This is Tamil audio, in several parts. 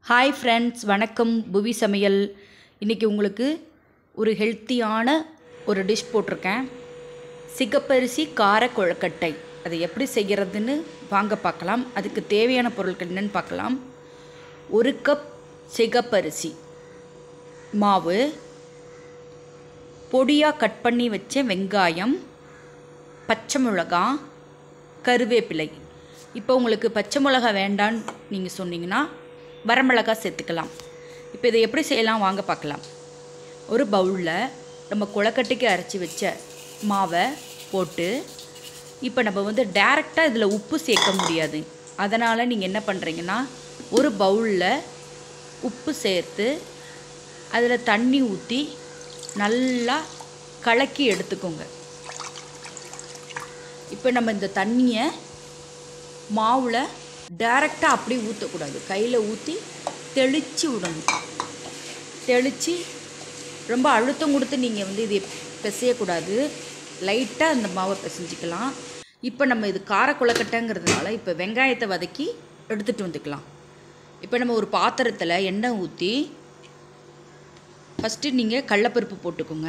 ஹாய் ஃப்ரெண்ட்ஸ் வணக்கம் புவி சமையல் இன்றைக்கி உங்களுக்கு ஒரு ஹெல்த்தியான ஒரு டிஷ் போட்டிருக்கேன் சிகப்பரிசி கார கொழுக்கட்டை அதை எப்படி செய்கிறதுன்னு வாங்க பார்க்கலாம் அதுக்கு தேவையான பொருட்கள் என்னென்னு பார்க்கலாம் ஒரு கப் சிகப்பரிசி மாவு பொடியாக கட் பண்ணி வச்ச வெங்காயம் பச்சை மிளகா கருவேப்பிலை இப்போ உங்களுக்கு பச்சை மிளகா வேண்டான்னு நீங்கள் சொன்னீங்கன்னா வரமிளகா சேர்த்துக்கலாம் இப்போ இதை எப்படி செய்யலாம் வாங்க பார்க்கலாம் ஒரு பவுலில் நம்ம குளக்கட்டைக்கு அரைச்சி வச்ச மாவை போட்டு இப்போ நம்ம வந்து டைரெக்டாக இதில் உப்பு சேர்க்க முடியாது அதனால் நீங்கள் என்ன பண்ணுறீங்கன்னா ஒரு பவுலில் உப்பு சேர்த்து அதில் தண்ணி ஊற்றி நல்லா கலக்கி எடுத்துக்கோங்க இப்போ நம்ம இந்த தண்ணியை மாவில் டைரெக்டாக அப்படியே ஊற்றக்கூடாது கையில் ஊற்றி தெளித்து விடணும் தெளித்து ரொம்ப அழுத்தம் கொடுத்து நீங்கள் வந்து இதை பிசையக்கூடாது லைட்டாக அந்த மாவை பிசைஞ்சிக்கலாம் இப்போ நம்ம இது கார கொழுக்கட்டைங்கிறதுனால இப்போ வெங்காயத்தை வதக்கி எடுத்துகிட்டு வந்துக்கலாம் இப்போ நம்ம ஒரு பாத்திரத்தில் எண்ணெய் ஊற்றி ஃபஸ்ட்டு நீங்கள் கடலப்பருப்பு போட்டுக்கோங்க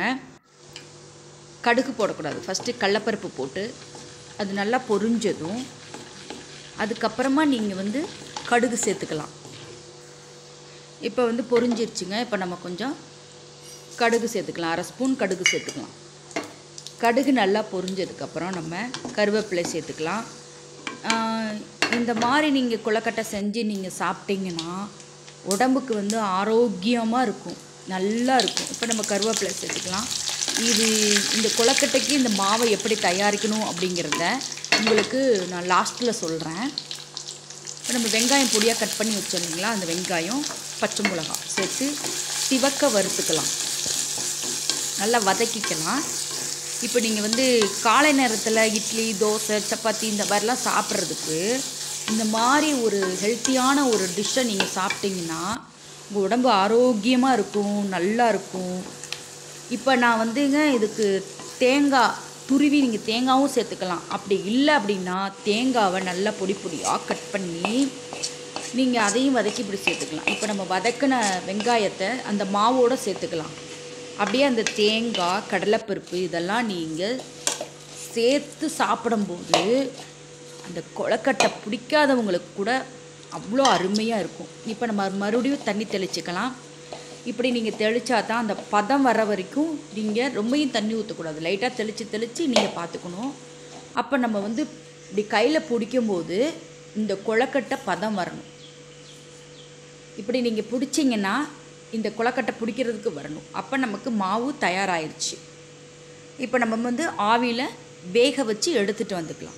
கடுகு போடக்கூடாது ஃபஸ்ட்டு கடலப்பருப்பு போட்டு அது நல்லா பொரிஞ்சதும் அதுக்கப்புறமா நீங்கள் வந்து கடுகு சேர்த்துக்கலாம் இப்போ வந்து பொரிஞ்சிருச்சுங்க இப்போ நம்ம கொஞ்சம் கடுகு சேர்த்துக்கலாம் அரை ஸ்பூன் கடுகு சேர்த்துக்கலாம் கடுகு நல்லா பொரிஞ்சதுக்கப்புறம் நம்ம கருவேப்பிலை சேர்த்துக்கலாம் ஆஹ் இந்த மாதிரி நீங்கள் கொழுக்கட்டை செஞ்சு நீங்கள் சாப்பிட்டீங்கன்னா உடம்புக்கு வந்து ஆரோக்கியமாக இருக்கும் நல்லா இருக்கும் இப்போ நம்ம கருவேப்பிலை சேர்த்துக்கலாம் இது இந்த கொழுக்கட்டைக்கு இந்த மாவை எப்படி தயாரிக்கணும் அப்படிங்கிறத உங்களுக்கு நான் லாஸ்ட்டில் சொல்கிறேன் இப்போ நம்ம வெங்காயம் பொடியாக கட் பண்ணி வச்சோம் இல்லைங்களா அந்த வெங்காயம் பச்சை மிளகாய் சேர்த்து சிவக்க வறுத்துக்கலாம் நல்லா வதக்கிக்கலாம் இப்போ நீங்கள் வந்து காலை நேரத்தில் இட்லி தோசை சப்பாத்தி இந்த மாதிரிலாம் சாப்பிட்றதுக்கு இந்த மாதிரி ஒரு ஹெல்த்தியான ஒரு டிஷ்ஷை நீங்கள் சாப்பிட்டீங்கன்னா உங்கள் உடம்பு ஆரோக்கியமாக இருக்கும் நல்லா இருக்கும் இப்போ நான் வந்துங்க இதுக்கு தேங்காய் துருவி நீங்கள் தேங்காவும் சேர்த்துக்கலாம் அப்படி இல்லை அப்படின்னா தேங்காவை நல்லா பொடி பொடியாக கட் பண்ணி நீங்கள் அதையும் வதக்கி இப்படி சேர்த்துக்கலாம் இப்போ நம்ம வதக்கின வெங்காயத்தை அந்த மாவோடு சேர்த்துக்கலாம் அப்படியே அந்த தேங்காய் கடலைப்பருப்பு இதெல்லாம் நீங்கள் சேர்த்து சாப்பிடும்போது அந்த கொழக்கட்டை பிடிக்காதவங்களுக்கு கூட அவ்வளோ அருமையாக இருக்கும் இப்போ நம்ம மறுபடியும் தண்ணி தெளிச்சுக்கலாம் இப்படி நீங்கள் தெளித்தா தான் அந்த பதம் வர வரைக்கும் நீங்கள் ரொம்பவும் தண்ணி ஊற்றக்கூடாது லைட்டாக தெளித்து தெளித்து நீங்கள் பார்த்துக்கணும் அப்போ நம்ம வந்து இப்படி கையில் பிடிக்கும்போது இந்த கொழக்கட்டை பதம் வரணும் இப்படி நீங்கள் பிடிச்சிங்கன்னா இந்த கொழக்கட்டை பிடிக்கிறதுக்கு வரணும் அப்போ நமக்கு மாவு தயாராகிருச்சு இப்போ நம்ம வந்து ஆவியில் வேக வச்சு எடுத்துகிட்டு வந்துக்கலாம்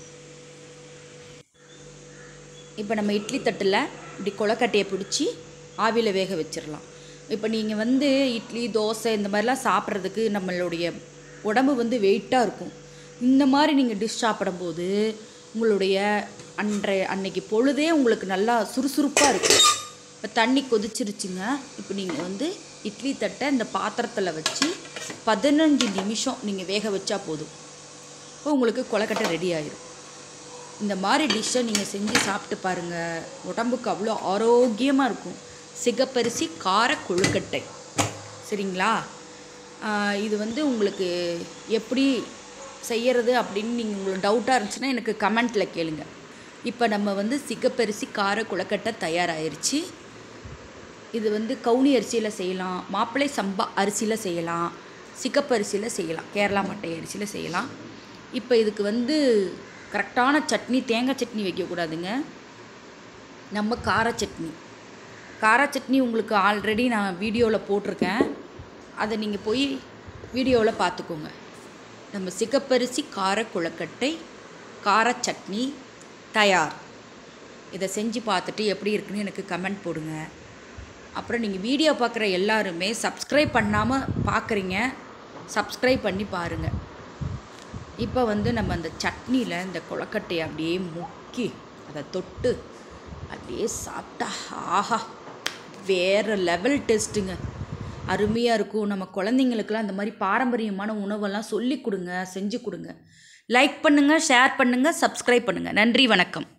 இப்போ நம்ம இட்லி தட்டில் இப்படி கொழக்கட்டையை பிடிச்சி ஆவியில் வேக வச்சிடலாம் இப்போ நீங்கள் வந்து இட்லி தோசை இந்த மாதிரிலாம் சாப்பிட்றதுக்கு நம்மளுடைய உடம்பு வந்து வெயிட்டாக இருக்கும் இந்த மாதிரி நீங்கள் டிஷ் சாப்பிடும்போது உங்களுடைய அன்றைய அன்னைக்கு பொழுதே உங்களுக்கு நல்லா சுறுசுறுப்பாக இருக்கும் இப்போ தண்ணி கொதிச்சிருச்சுங்க இப்போ நீங்கள் வந்து இட்லி தட்டை இந்த பாத்திரத்தில் வச்சு பதினஞ்சு நிமிஷம் நீங்கள் வேக வச்சா போதும் இப்போ உங்களுக்கு கொழக்கட்டை ரெடி ஆயிடும் இந்த மாதிரி டிஷ்ஷை நீங்கள் செஞ்சு சாப்பிட்டு பாருங்கள் உடம்புக்கு அவ்வளோ ஆரோக்கியமாக இருக்கும் சிகப்பரிசி கார கொழுக்கட்டை சரிங்களா ஆஹ் இது வந்து உங்களுக்கு எப்படி செய்யறது அப்படின்னு நீங்கள் உங்களுக்கு டவுட்டாக இருந்துச்சுன்னா எனக்கு கமெண்ட்டில் கேளுங்க இப்போ நம்ம வந்து சிகப்பரிசி கார கொழுக்கட்டை தயாராகிருச்சு இது வந்து கவுனி அரிசியில் செய்யலாம் மாப்பிள்ளை சம்பா அரிசியில் செய்யலாம் சிகப்பரிசியில் செய்யலாம் கேரளா மட்டை அரிசியில் செய்யலாம் இப்போ இதுக்கு வந்து கரெக்டான சட்னி தேங்காய் சட்னி வைக்கக்கூடாதுங்க நம்ம கார சட்னி கார சட்னி உங்களுக்கு ஆல்ரெடி நான் வீடியோவில் போட்டிருக்கேன் அதை நீங்கள் போய் வீடியோவில் பார்த்துக்கோங்க நம்ம சிகப்பரிசி கார குழக்கட்டை கார சட்னி தயார் இதை செஞ்சு பார்த்துட்டு எப்படி இருக்குன்னு எனக்கு கமெண்ட் போடுங்க அப்புறம் நீங்கள் வீடியோ பார்க்குற எல்லாருமே சப்ஸ்கிரைப் பண்ணாமல் பார்க்குறீங்க சப்ஸ்கிரைப் பண்ணி பாருங்கள் இப்போ வந்து நம்ம அந்த சட்னியில் இந்த கொழக்கட்டையை அப்படியே முக்கி அதை தொட்டு அப்படியே சாப்பிட்டா ஆஹா வேறு லெவல் டேஸ்ட்டுங்க அருமையாக இருக்கும் நம்ம குழந்தைங்களுக்கெல்லாம் இந்த மாதிரி பாரம்பரியமான உணவெல்லாம் சொல்லி கொடுங்க செஞ்சு கொடுங்க லைக் பண்ணுங்கள் ஷேர் பண்ணுங்கள் சப்ஸ்கிரைப் பண்ணுங்கள் நன்றி வணக்கம்